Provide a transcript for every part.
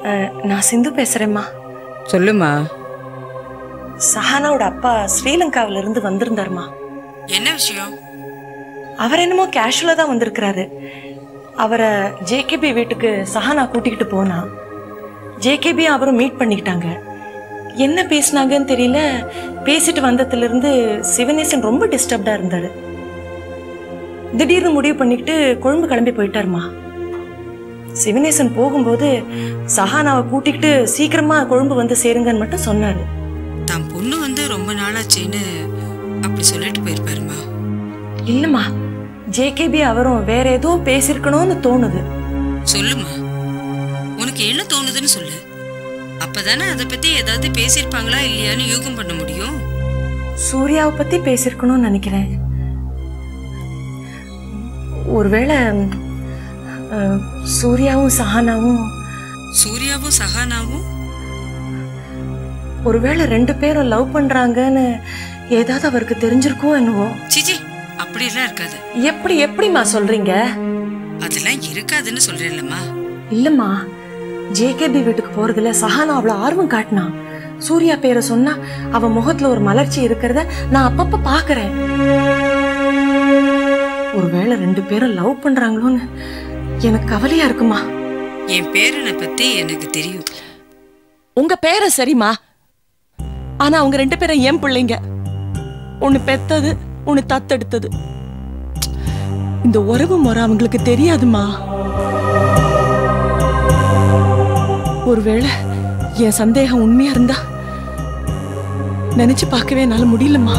அஹ், நான் சிந்து பேசுறேம்மா சொல்லுமா சஹானாவோட அப்பா ஸ்ரீலங்காவில இருந்து வந்திருந்தாருமா என்ன விஷயம் அவர் என்னமோ கேஷுவலா தான் வந்திருக்கிறாரு அவரை ஜேகேபி வீட்டுக்கு சஹானா கூட்டிக்கிட்டு போனா ஜேகேபி அவரும் மீட் பண்ணிக்கிட்டாங்க என்ன பேசுனாங்கன்னு தெரியல பேசிட்டு வந்ததுல இருந்து சிவனேசன் ரொம்ப டிஸ்டர்ப்டா இருந்தாரு திடீர்னு முடிவு பண்ணிக்கிட்டு கொழும்பு கிளம்பி போயிட்டாருமா சிவனேசன் போகும்போது சஹானாவை கூட்டிக்கிட்டு சீக்கிரமா கொழும்பு வந்து சேருங்கன்னு மட்டும் சொன்னாரு தான் பொண்ணு வந்து ரொம்ப நாளாச்சேன்னு அப்படி சொல்லிட்டு போயிருப்பாருமா இல்லம்மா ஜேகேபி அவரும் வேற ஏதோ பேசியிருக்கணும்னு தோணுது சொல்லுமா உனக்கு என்ன தோணுதுன்னு சொல்லு அப்பதானே அதை பத்தி ஏதாவது பேசியிருப்பாங்களா இல்லையான்னு யூகம் பண்ண முடியும் சூர்யாவை பத்தி பேசியிருக்கணும்னு நினைக்கிறேன் ஒருவேளை அஹ், சூர்யாவும் சஹானாவும் சூர்யாவும் சஹானாவும் ஒருவேளை ரெண்டு பேரும் லவ் பண்றாங்கன்னு ஏதாவது அவருக்கு தெரிஞ்சிருக்கும் என்னவோ சிச்சி அப்படியெல்லாம் இருக்காது எப்படி எப்படிம்மா சொல்றீங்க அதெல்லாம் இருக்காதுன்னு சொல்றேன்லம்மா இல்லம்மா ஜேகேபி வீட்டுக்கு போறதுல சஹானா அவ்வளவு ஆர்வம் காட்டினான் சூர்யா பேரை சொன்னா அவ முகத்துல ஒரு மலர்ச்சி இருக்கிறத நான் அப்பப்ப பாக்குறேன் ஒருவேளை ரெண்டு பேரும் லவ் பண்றாங்களோன்னு எனக்கு கவலையா இருக்குமா என் பேரனை பத்தி எனக்கு தெரியும் உங்க பேரை சரிம்மா ஆனா அவங்க ரெண்டு பேரும் ஏன் பிள்ளைங்க ஒன்னு பெத்தது ஒன்னு தத்தெடுத்தது இந்த உறவு முறை அவங்களுக்கு தெரியாதுமா ஒருவேளை என் சந்தேகம் உண்மையா இருந்தா நினைச்சு பார்க்கவே என்னால முடியலம்மா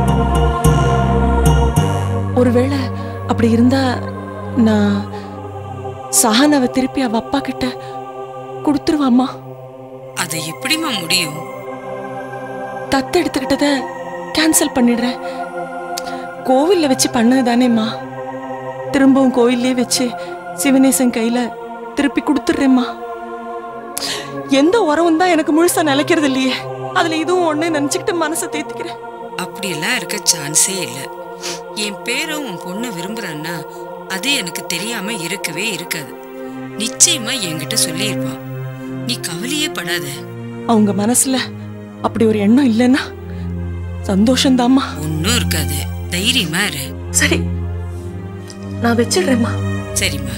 ஒருவேளை அப்படி இருந்தா நான் சஹானாவை திருப்பி அவ அப்பா கிட்ட கொடுத்துருவாம்மா அது எப்படிம்மா முடியும் தத்து எடுத்துக்கிட்டத கேன்சல் பண்ணிடுறேன் கோவில்ல வச்சு பண்ணது தானேம்மா திரும்பவும் கோவில்லே வச்சு சிவனேசன் கையில திருப்பி கொடுத்துடுறேம்மா எந்த உறவும் தான் எனக்கு முழுசா நிலைக்கிறது இல்லையே அதுல இதுவும் ஒண்ணு நினைச்சுக்கிட்டு மனசை தேத்திக்கிறேன் அப்படியெல்லாம் இருக்க சான்ஸே இல்லை என் பேரை உன் பொண்ணு விரும்புறான்னா அது எனக்கு தெரியாம இருக்கவே இருக்காது நிச்சயமா என்கிட்ட சொல்லியிருப்பான் நீ கவலையே படாத அவங்க மனசுல அப்படி ஒரு எண்ணம் இல்லைன்னா சந்தோஷம்தாம்மா ஒன்னும் இருக்காது தைரியமா இரு சரி நான் வச்சிடுறேம்மா சரிம்மா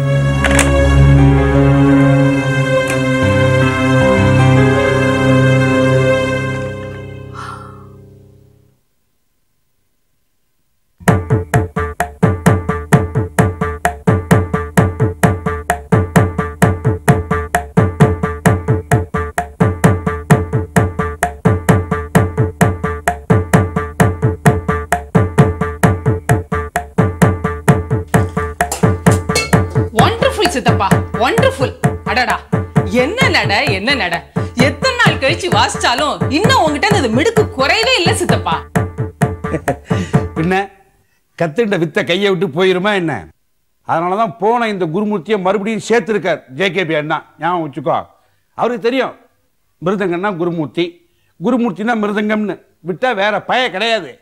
ஒண்டர்ஃபுல் சித்தப்பா ஒண்டர்ஃபுல் அடடா என்ன நட என்ன நட எத்தனை நாள் கழிச்சு வாசிச்சாலும் இன்னும் உங்ககிட்ட இருந்து அது மிடுக்கு குறையவே இல்லை சித்தப்பா பின்ன கத்துண்ட வித்த கையை விட்டு போயிருமா என்ன அதனால தான் போன இந்த குருமூர்த்தியை மறுபடியும் சேர்த்துருக்கார் ஜேகேபி அண்ணா ஞாபகம் வச்சுக்கோ அவருக்கு தெரியும் மிருதங்கன்னா குருமூர்த்தி குருமூர்த்தினா மிருதங்கம்னு விட்டா வேற பய கிடையாது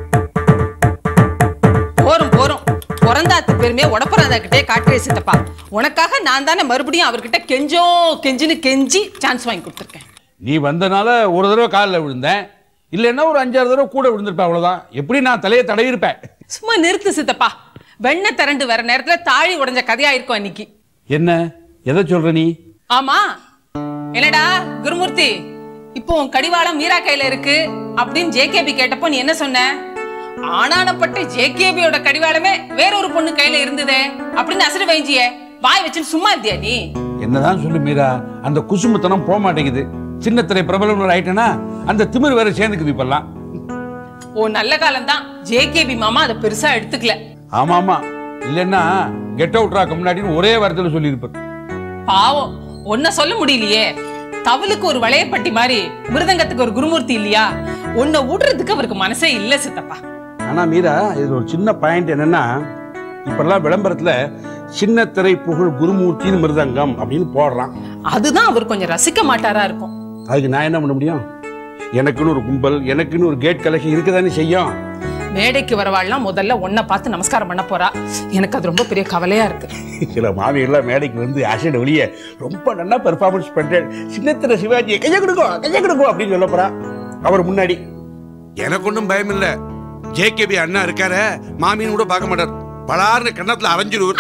போரும் போரும் பிறந்தாத்து பெருமையை உடப்புறாதாக்கிட்டே காட்டுறே சித்தப்பா உனக்காக நான் தானே மறுபடியும் அவர்கிட்ட கெஞ்சோ கெஞ்சின்னு கெஞ்சி சான்ஸ் வாங்கி கொடுத்துருக்கேன் நீ வந்தனால ஒரு தடவை காலில் விழுந்தேன் இல்லைன்னா ஒரு அஞ்சாறு தடவை கூட விழுந்திருப்பேன் அவ்வளோதான் எப்படி நான் தலையை தடவிருப்பேன் சும்மா நிறுத்து சித்தப்பா வெண்ணை திரண்டு வர நேரத்துல தாழி உடைஞ்ச கதையா இருக்கும் அன்னைக்கு என்ன எதை சொல்ற நீ ஆமா என்னடா குருமூர்த்தி இப்போ உன் கடிவாளம் மீரா கையில இருக்கு அப்படின்னு ஜேகேபி கேட்டப்போ நீ என்ன சொன்ன ஆனானப்பட்ட ஜேகேபியோட கடிவாளமே வேற ஒரு பொண்ணு கையில இருந்ததே அப்படின்னு அசடு வைஞ்சியே வாய் வச்சுன்னு சும்மா இருந்தியா நீ என்னதான் சொல்லு மீரா அந்த குசுமுத்தனம் போக மாட்டேங்குது சின்ன திரை பிரபலம் ஆயிட்டேன்னா அந்த திமிர் வேற சேர்ந்துக்குது இப்பெல்லாம் ஓ நல்ல காலம் தான் ஜேகேபி மாமா அதை பெருசா எடுத்துக்கல ஆமா ஆமா இல்லைன்னா கெட் அவுட் ராக்க முன்னாடின்னு ஒரே வாரத்தில் சொல்லியிருப்பார் பாவம் ஒன்ன சொல்ல முடியலையே தவளுக்கு ஒரு வளையப்பட்டி மாதிரி மிருதங்கத்துக்கு ஒரு குருமூர்த்தி இல்லையா உன்னை விடுறதுக்கு அவருக்கு மனசே இல்ல சித்தப்பா ஆனா மீரா இதுல ஒரு சின்ன பாயிண்ட் என்னன்னா இப்பெல்லாம் விளம்பரத்துல சின்ன திரை புகழ் குருமூர்த்தின்னு மிருதங்கம் அப்படின்னு போடுறான் அதுதான் அவர் கொஞ்சம் ரசிக்க மாட்டாரா இருக்கும் அதுக்கு நான் என்ன பண்ண முடியும் எனக்குன்னு ஒரு கும்பல் எனக்குன்னு ஒரு கேட் கலெக்ஷன் இருக்கதானே செய்யும் மேடைக்கு வரவாள்லாம் முதல்ல உன்னை பார்த்து நமஸ்காரம் பண்ண போறா எனக்கு அது ரொம்ப பெரிய கவலையா இருக்கு சில மாமியெல்லாம் மேடைக்கு வந்து அசைட வெளியே ரொம்ப நல்லா பெர்ஃபார்மன்ஸ் பண்றேன் சின்னத்திர சிவாஜி கைய கொடுக்கும் கைய கொடுக்கும் அப்படின்னு சொல்ல போறா அவர் முன்னாடி எனக்கு ஒன்றும் பயம் இல்ல ஜேகேபி அண்ணா இருக்காரு மாமின்னு கூட பார்க்க மாட்டார் பலார்னு கன்னத்துல அரைஞ்சிருவர்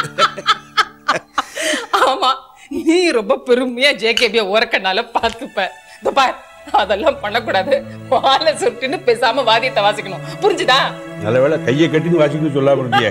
ஆமா நீ ரொம்ப பெருமையா ஜேகேபிய ஓரக்கனால பார்த்துப்ப இந்த பார் அதெல்லாம் பண்ணக்கூடாது வாழை சுட்டுன்னு பேசாம வாதியத்தை வாசிக்கணும் புரிஞ்சுதா நல்ல வேளை கையை கட்டின்னு வாசிக்கணும்னு சொல்லாம இருந்தியே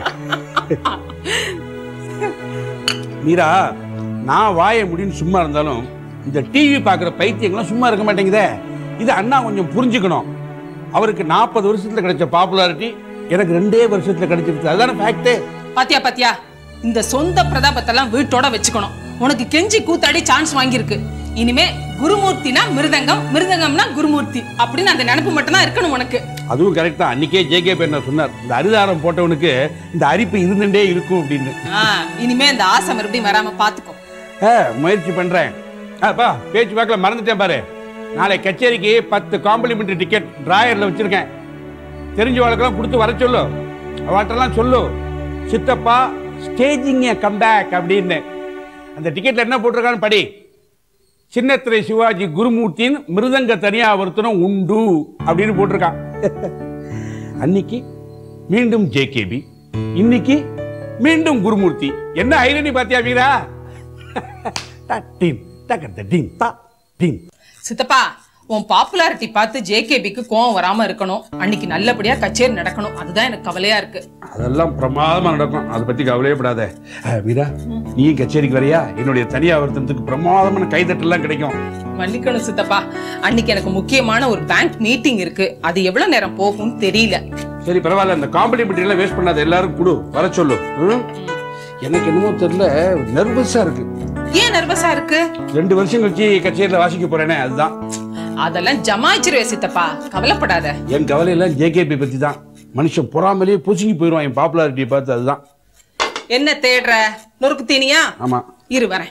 மீரா நான் வாய முடின்னு சும்மா இருந்தாலும் இந்த டிவி பார்க்குற பைத்தியங்களாம் சும்மா இருக்க மாட்டேங்குதே இது அண்ணா கொஞ்சம் புரிஞ்சுக்கணும் அவருக்கு நாற்பது வருஷத்துல கிடைச்ச பாப்புலாரிட்டி எனக்கு ரெண்டே வருஷத்துல கிடைச்சிருக்கு அதான ஃபேக்டே பாத்தியா பாத்தியா இந்த சொந்த பிரதாபத்தெல்லாம் வீட்டோட வச்சுக்கணும் உனக்கு கெஞ்சி கூத்தாடி சான்ஸ் வாங்கியிருக்கு இனிமே குருமூர்த்தினா மிருதங்கம் மிருதங்கம்னா குருமூர்த்தி அப்படின்னு அந்த நினைப்பு மட்டும் தான் இருக்கணும் உனக்கு அதுவும் கரெக்ட் தான் அன்னைக்கே ஜேகே என்ன சொன்னார் இந்த அரிதாரம் போட்டவனுக்கு இந்த அரிப்பு இருந்துட்டே இருக்கும் அப்படின்னு ஆ, இனிமே இந்த ஆசை மறுபடியும் வராம பாத்துக்கோ ஆ, முயற்சி பண்றேன் அப்பா பேச்சு வாக்கில் மறந்துட்டேன் பாரு நாளை கச்சேரிக்கு பத்து காம்ப்ளிமெண்ட்ரி டிக்கெட் டிராயர்ல வச்சிருக்கேன் தெரிஞ்சவளுக்கெல்லாம் கொடுத்து வர சொல்லு அவட்டெல்லாம் சொல்லு சித்தப்பா ஸ்டேஜிங் கம்பேக் அப்படின்னு அந்த டிக்கெட்ல என்ன போட்டிருக்கான்னு படி சின்னத்திரை சிவாஜி குருமூர்த்தியின் மிருதங்க தனியா ஒருத்தனும் உண்டு அப்படின்னு போட்டிருக்கான் அன்னைக்கு மீண்டும் ஜேகேபி இன்னைக்கு மீண்டும் குருமூர்த்தி என்ன ஐரணி பாத்தியா வீரா டா, டீம், டகர் த டீம், தா, டீம். சித்தப்பா உன் பாப்புலாரிட்டி பார்த்து ஜேகேபிக்கு கோவம் வராம இருக்கணும் அன்னைக்கு நல்லபடியா கச்சேரி நடக்கணும் அதுதான் எனக்கு கவலையா இருக்கு அதெல்லாம் பிரமாதமா நடக்கும் அதை பத்தி கவலையே படாத அஹ், வீரா நீயும் கச்சேரிக்கு வரியா என்னுடைய தனியா ஒருத்தனத்துக்கு பிரமாதமான கைதட்டெல்லாம் கிடைக்கும் மன்னிக்கணும் சித்தப்பா அன்னைக்கு எனக்கு முக்கியமான ஒரு பேங்க் மீட்டிங் இருக்கு அது எவ்வளவு நேரம் போகும்னு தெரியல சரி பரவாயில்ல இந்த காம்படிமெண்ட் எல்லாம் வேஸ்ட் பண்ணாத எல்லாரும் கொடு வர சொல்லு ம்? எனக்கு என்னமோ தெரியல நர்வஸா இருக்கு ஏன் நர்வஸா இருக்கு ரெண்டு வருஷம் கழிச்சு கச்சேரியில வாசிக்க போறேனே அதுதான் அதெல்லாம் ஜமாய்ச்சிருவே சித்தப்பா கவலைப்படாத என் கவலையெல்லாம் ஜேகேபி பத்தி தான் மனுஷன் பொறாமலேயே பொசுங்கி போயிடுவான் என் பாப்புலாரிட்டியை பார்த்து அதுதான் என்ன தேடுற நொறுக்கு தீனியா ஆமா இரு வரேன்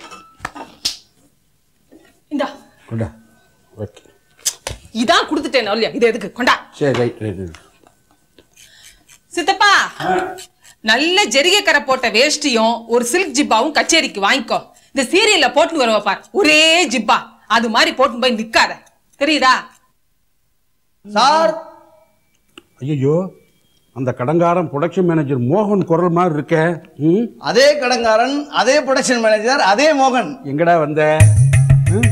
இந்தா கொண்டா ஓகே இதான் கொடுத்துட்டேன் இல்லையா இது எதுக்கு கொண்டா சரி ரைட் ரைட் சித்தப்பா நல்ல ஜெரிகை கரை போட்ட வேஷ்டியும் ஒரு சில்க் ஜிப்பாவும் கச்சேரிக்கு வாங்கிக்கோ இந்த சீரியல்ல போட்டு வருவ பார் ஒரே ஜிப்பா அது மாதிரி போட்டு போய் நிக்காத தெரியுதா சார் ஐயோ அந்த கடங்காரன் ப்ரொடக்ஷன் மேனேஜர் மோகன் குரல் மாதிரி இருக்க ம் அதே கடங்காரன் அதே ப்ரொடக்ஷன் மேனேஜர் அதே மோகன் எங்கடா வந்த ம்?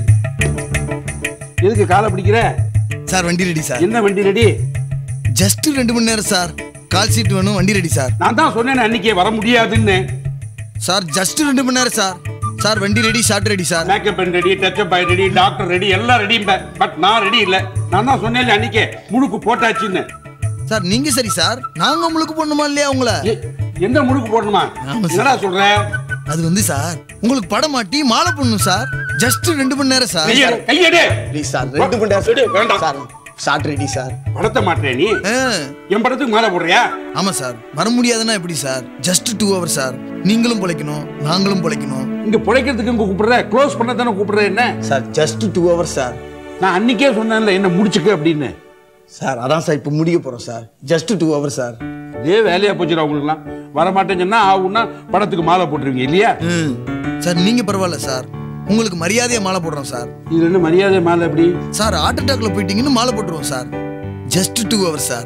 எதுக்கு காலை பிடிக்கிற சார் வண்டி ரெடி சார் என்ன வண்டி ரெடி ஜஸ்ட் ரெண்டு மணி நேரம் சார் கால் சீட் வேணும் வண்டி ரெடி சார் நான் தான் சொன்னேன் அன்னைக்கே வர முடியாதுன்னு சார் ஜஸ்ட் ரெண்டு மணி நேரம் சார் சார் வண்டி ready shot ready sir makeup ready touchup boy ready doctor ready எல்லாம் ரெடி பட் நான் ரெடி இல்ல நான் தான் சொன்னேன் அன்னைக்கே முழுக்கு போட்டாச்சுன்னு சார் நீங்க சரி சார் நாங்க உங்களுக்கு பண்ணுமா இல்லையா உங்களை எ- எந்த முழுக்கு போடணுமா ஆமா சார். என்னடா சொல்ற அது வந்து சார் உங்களுக்கு படம் மாட்டி மாலை பண்ணணும் சார் ஜஸ்ட் ரெண்டு மணி நேரம் சார் கையெடு கையெடு ப்ளீஸ் சார் ரெண்டு மணி எடு, நேரம் வேண்டாம். சார் ஷார்ட் ரெடி சார் படத்தை மாட்டேன் நீ ஆ, என் படத்துக்கு மேல போடுறியா ஆமா சார் வர முடியாதுன்னா எப்படி sir just two hour sir நீங்களும் பொழைக்கணும் நாங்களும் பொழைக்கணும் இங்க பிழைக்கிறதுக்கு இங்க கூப்பிடுற க்ளோஸ் பண்ண தானே கூப்பிடுற என்ன sir just two hours sir நான் அன்னைக்கே சொன்னேன்ல என்ன முடிச்சுக்க அப்படின்னு சார் அதான் சார் இப்போ முடிக்க போறோம் sir just two hours sir இதே வேலையா போச்சுடா உங்களுக்குலாம் வரமாட்டேன்னு சொன்னா ஆகும்னா படத்துக்கு மாலை போட்டுருவீங்க இல்லையா ம். சார் நீங்க பரவாயில்ல சார் உங்களுக்கு மரியாதையா மாலை போடுறோம் சார் இது என்ன மரியாதை மாலை எப்படி சார் ஹார்ட் அட்டாக்ல போயிட்டீங்கன்னு மாலை போட்டுருவோம் sir just two hours sir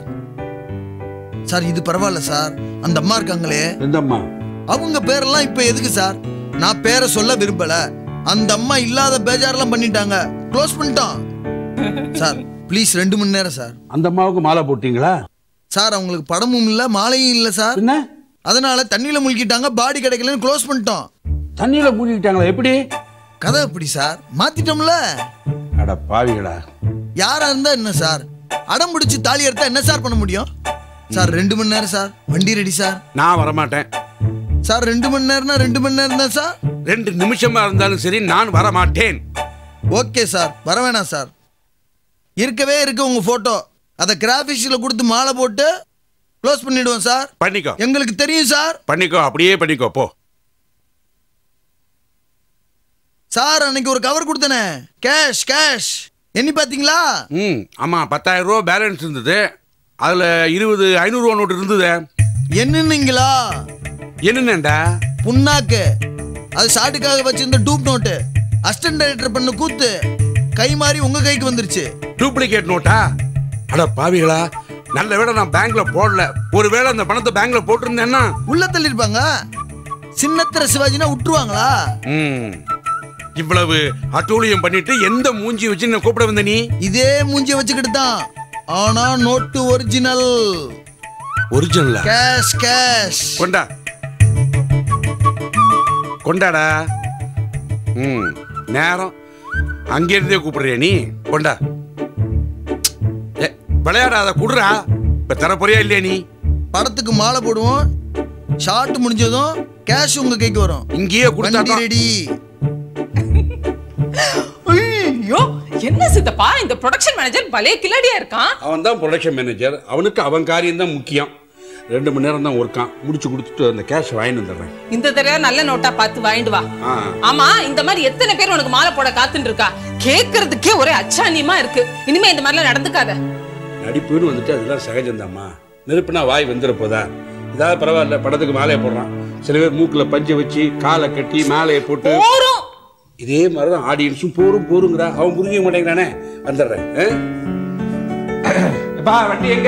sir இது பரவாயில்ல சார் அந்த அம்மா இருக்காங்களே எந்த அம்மா அவங்க பேரெல்லாம் இப்ப எதுக்கு சார் நான் பேரை சொல்ல விரும்பல அந்த அம்மா இல்லாத பேஜாரெல்லாம் பண்ணிட்டாங்க க்ளோஸ் பண்ணிட்டோம் சார் ப்ளீஸ் ரெண்டு மணி நேரம் சார் அந்த அம்மாவுக்கு மாலை போட்டீங்களா சார் அவங்களுக்கு படமும் இல்ல மாலையும் இல்ல சார் என்ன அதனால தண்ணியில முழுகிட்டாங்க பாடி கிடைக்கலன்னு க்ளோஸ் பண்ணிட்டோம் தண்ணியில மூழ்கிட்டாங்களா எப்படி கதை எப்படி சார் மாத்திட்டோம்ல அட பாவிகளா யாரா இருந்தா என்ன சார் அடம் பிடிச்சி தாலி எடுத்தா என்ன சார் பண்ண முடியும் சார் ரெண்டு மணி நேரம் சார் வண்டி ரெடி சார் நான் வரமாட்டேன் சார் ரெண்டு மணி நேரம்னா ரெண்டு மணி நேரம் தான் சார் ரெண்டு நிமிஷமா இருந்தாலும் சரி நான் வரமாட்டேன் ஓகே சார் வர வேணாம் சார் இருக்கவே இருக்கு உங்க போட்டோ அதை கிராஃபிக்ஸ்ல கொடுத்து மாலை போட்டு க்ளோஸ் பண்ணிடுவோம் சார் பண்ணிக்கோ எங்களுக்கு தெரியும் சார் பண்ணிக்கோ அப்படியே பண்ணிக்கோ போ சார் அன்னைக்கு ஒரு கவர் கொடுத்தனே கேஷ் கேஷ் எண்ணி பாத்தீங்களா ம் ஆமா பத்தாயிரம் ரூபா பேலன்ஸ் இருந்தது அதுல இருபது ஐநூறுவா நோட்டு இருந்ததே என்னன்னீங்களா என்னென்னடா புண்ணாக்கு அது ஷாட்டுக்காக வச்சிருந்த டூப் நோட்டு அசிஸ்டன்ட் டைரக்டர் பண்ண கூத்து கை மாறி உங்க கைக்கு வந்துருச்சு டூப்ளிகேட் நோட்டா அட பாவிகளா நல்ல வேளை நான் பேங்க்ல போடல ஒருவேளை அந்த பணத்தை பேங்க்ல போட்டிருந்தேன்னா உள்ள தள்ளிருப்பாங்க சின்னத்திர சிவாஜினா விட்டுருவாங்களா ம், இவ்வளவு அட்டூழியம் பண்ணிட்டு எந்த மூஞ்சி வச்சு என்ன கூப்பிட வந்த நீ இதே மூஞ்சிய வச்சுக்கிட்டு தான் ஆனா நோட்டு ஒரிஜினல் ஒரிஜினலா கேஷ் கேஷ் கொண்டா கொண்டாடா ம் நேரம் அங்கிருந்தே கூப்பிடுறியா நீ கொண்டா ஏ, விளையாடாத குடுறா இப்ப தரப்போறியா இல்லையா நீ படத்துக்கு மாலை போடுவோம் ஷாட் முடிஞ்சதும் கேஷ் உங்க கைக்கு வரும் இங்கேயே வண்டி கொடுத்தா ரெடி ஐயோ என்ன சித்தப்பா இந்த ப்ரொடக்ஷன் மேனேஜர் பலே கில்லாடியா இருக்கான் அவன் தான் ப்ரொடக்ஷன் மேனேஜர் அவனுக்கு அவன் காரியம் தான் முக்கியம் ரெண்டு மணி நேரம் தான் ஒர்க்கான் முடிச்சு கொடுத்துட்டு அந்த கேஷ் வாங்கிட்டு வந்துடுறேன் இந்த தடவை நல்ல நோட்டா பார்த்து வாங்கிட்டு வா ஆ ஆமா இந்த மாதிரி எத்தனை பேர் உனக்கு மாலை போட காத்துட்டு இருக்கா கேக்குறதுக்கே ஒரே அச்சானியமா இருக்கு இனிமே இந்த மாதிரிலாம் நடந்துக்காத நடிப்புன்னு வந்துட்டு அதெல்லாம் சகஜம்தாம்மா நெருப்புனா வாய் வந்துட போதா இதாவது பரவாயில்ல படத்துக்கு மாலையை போடுறான் சில பேர் மூக்குல பஞ்சை வச்சு காலை கட்டி மாலையை போட்டு போறோம் இதே மாதிரி தான் ஆடியன்ஸும் போரும் போருங்கிறா அவன் புரிஞ்சிக்க மாட்டேங்கிறானே வந்துடுறேன் ஆ? எப்பா வண்டி எங்க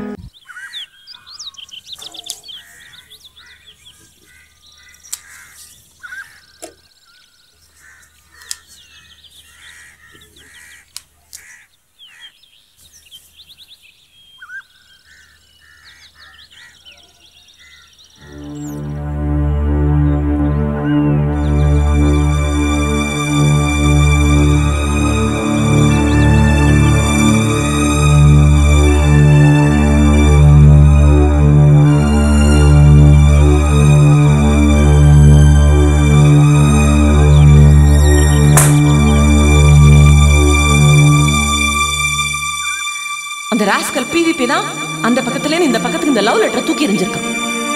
அந்த ராஸ்கல் பிவிபி தான் அந்த பக்கத்துல இருந்து இந்த பக்கத்துக்கு இந்த லவ் லெட்டரை தூக்கி எறிஞ்சிருக்கான்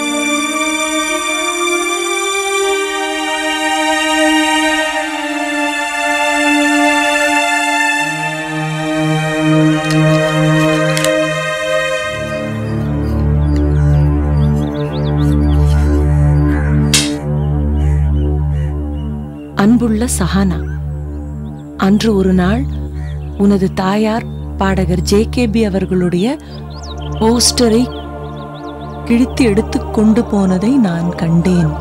அன்புள்ள சஹானா அன்று ஒரு நாள் உனது தாயார் பாடகர் ஜேகேபி அவர்களுடைய போஸ்டரை கிழித்து எடுத்து கொண்டு போனதை நான் கண்டேன்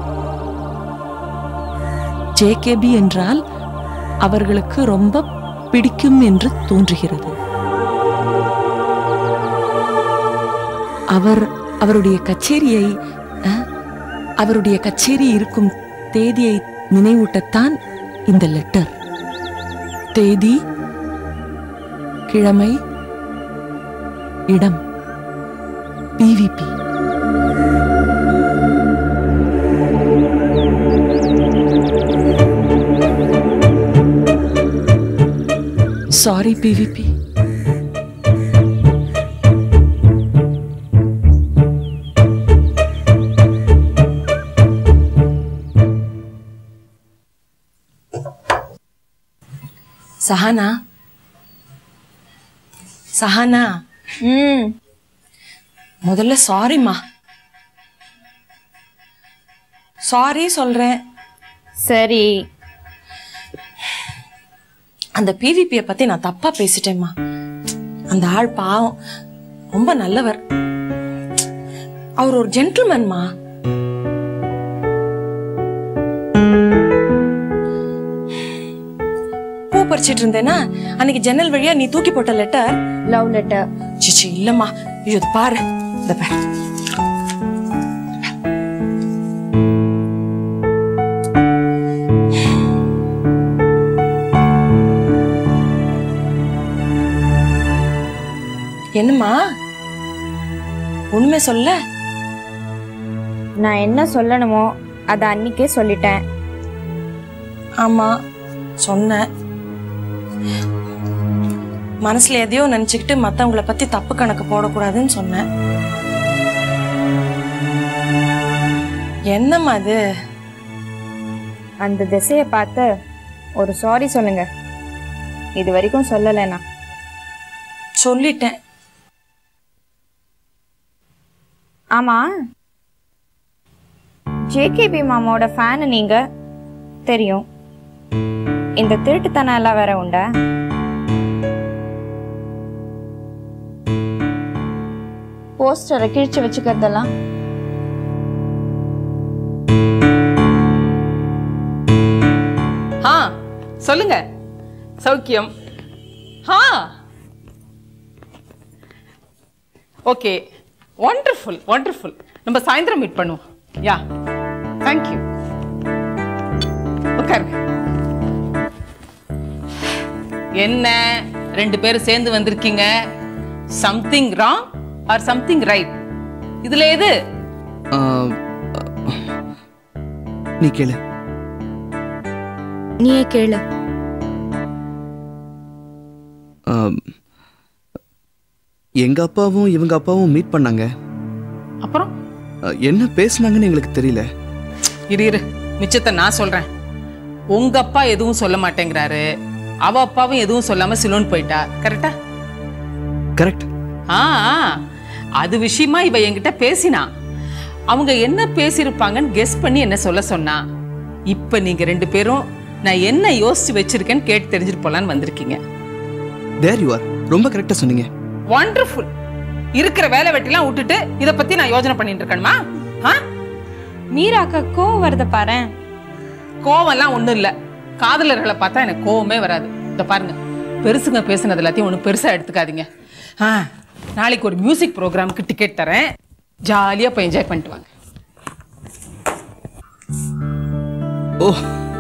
ஜேகேபி என்றால் அவர்களுக்கு ரொம்ப பிடிக்கும் என்று தோன்றுகிறது அவர் அவருடைய கச்சேரியை அஹ், அவருடைய கச்சேரி இருக்கும் தேதியை நினைவூட்டத்தான் இந்த லெட்டர் தேதி கிழமை இடம் PVP sorry PVP Sahana Sahana ம் முதல்ல சாரிம்மா சாரி சொல்றேன் சரி அந்த பிவிபியை பத்தி நான் தப்பா பேசிட்டேம்மா அந்த ஆள் பாவம் ரொம்ப நல்லவர் அவர் ஒரு ஜென்டில்மேன்மா பூ பறிச்சிட்டு இருந்தேனா அன்னைக்கு ஜன்னல் வழியா நீ தூக்கி போட்ட லெட்டர் லவ் லெட்டர் சிச்சி இல்லம்மா ஐயோ இது பாரு இந்த பாரு என்னம்மா உண்மை சொல்ல நான் என்ன சொல்லணுமோ அதை அன்னைக்கே சொல்லிட்டேன் ஆமா சொன்னேன் மனசுல எதையோ நினைச்சுக்கிட்டு மத்தவங்கள பத்தி தப்பு கணக்கு போடக்கூடாதுன்னு சொன்னேன் என்னம்மா அது அந்த திசையை பார்த்து ஒரு சாரி சொல்லுங்க இது வரைக்கும் சொல்லலைண்ணா சொல்லிட்டேன் ஆமா ஜேகேபி மாமாவோட ஃபேனு நீங்க தெரியும் இந்த திருட்டுத்தனம் எல்லாம் வேற உண்டா போஸ்டரை கிழிச்சு வச்சுக்கிறதெல்லாம் ஆ சொல்லுங்க சௌக்கியம் ஆ ஓகே ஒண்டர்ஃபுல் ஒண்டர்ஃபுல் நம்ம சாயந்தரம் மீட் பண்ணுவோம் யா தேங்க்யூ உட்காருங்க என்ன ரெண்டு பேரும் சேர்ந்து வந்திருக்கீங்க something wrong or something right இதுல எது ஆஹ், நீ கேளு நீயே கேளு ஆம், எங்க அப்பாவும் இவங்க அப்பாவும் மீட் பண்ணாங்க அப்புறம் ஆஹ், என்ன பேசுனாங்கன்னு எங்களுக்கு தெரியல இரு இரு மிச்சத்தை நான் சொல்றேன் உங்க அப்பா எதுவும் சொல்ல மாட்டேங்கிறாரு அவ அப்பாவும் எதுவும் சொல்லாம சிலோன் போயிட்டா கரெக்டா கரெக்ட் ஆ ஆ. அது விஷயமா இவ என்கிட்ட பேசினா அவங்க என்ன பேசியிருப்பாங்கன்னு கெஸ் பண்ணி என்ன சொல்ல சொன்னா இப்ப நீங்க ரெண்டு பேரும் நான் என்ன யோசிச்சு வச்சிருக்கேன்னு கேட்டு தெரிஞ்சுட்டு போலான்னு வந்திருக்கீங்க தேர் யூ ஆர் ரொம்ப கரெக்டா சொன்னீங்க வண்டர்ஃபுல் இருக்கிற வேலை வெட்டிலாம் விட்டுட்டு இத பத்தி நான் யோசனை பண்ணிட்டு இருக்கணுமா ஆ மீராக்கா கோவம் வருத பாரு கோவம்லாம் ஒண்ணும் இல்ல காதலர்களை பார்த்தா எனக்கு கோவமே வராது இந்த பாருங்க பெருசுங்க பேசுனது எல்லாத்தையும் ஒன்றும் பெருசா எடுத்துக்காதீங்க ஆ நாளைக்கு ஒரு மியூசிக் ப்ரோக்ராமுக்கு டிக்கெட் தரேன் ஜாலியா போய் என்ஜாய் பண்ணிட்டு வாங்க ஓ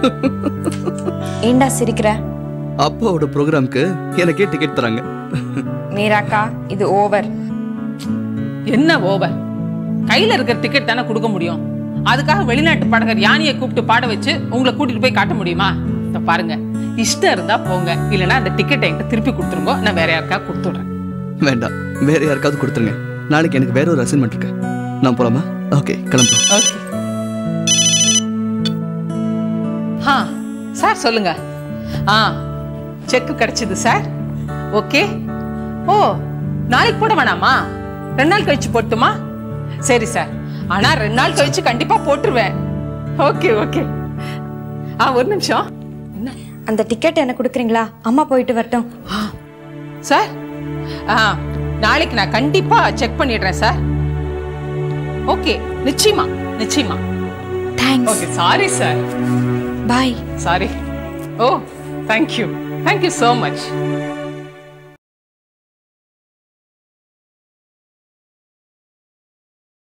ஏண்டா சிரிக்கிற அப்பாவோட ப்ரோக்ராம்க்கு எனக்கே டிக்கெட் தராங்க மீராக்கா இது ஓவர் என்ன ஓவர் கையில இருக்கிற டிக்கெட் தானே கொடுக்க முடியும் அதுக்காக வெளிநாட்டு பாடகர் யானியை கூப்பிட்டு பாட வச்சு உங்களை கூட்டிட்டு போய் காட்ட முடியுமா இத பாருங்க இஷ்டம் இருந்தா போங்க இல்லைன்னா அந்த டிக்கெட்டை என்கிட்ட திருப்பி கொடுத்துருங்க நான் வேற யாருக்கா கொடுத்துடுறேன் வேண்டாம் வேற யாருக்காவது கொடுத்துருங்க நாளைக்கு எனக்கு வேற ஒரு அசைன்மெண்ட் இருக்கு நான் போலாமா ஓகே கிளம்புறோம் ஓகே ஆ சார் சொல்லுங்க ஆ செக் கிடைச்சது சார் ஓகே ஓ நாளைக்கு போட வேணாமா ரெண்டு நாள் கழிச்சு போட்டுமா சரி சார் ஆனா ரெண்டு நாள் கழிச்சு கண்டிப்பா போட்டுருவேன் ஓகே ஓகே ஆ ஒரு நிமிஷம் என்ன அந்த டிக்கெட் எனக்கு கொடுக்குறீங்களா அம்மா போயிட்டு வரட்டும் ஆ, சார் ஆ நாளைக்கு நான் கண்டிப்பா செக் பண்ணிடுறேன் சார் ஓகே நிச்சயமா நிச்சயமா thanks okay sorry sir bye Sorry. Oh, thank you. Thank you so much.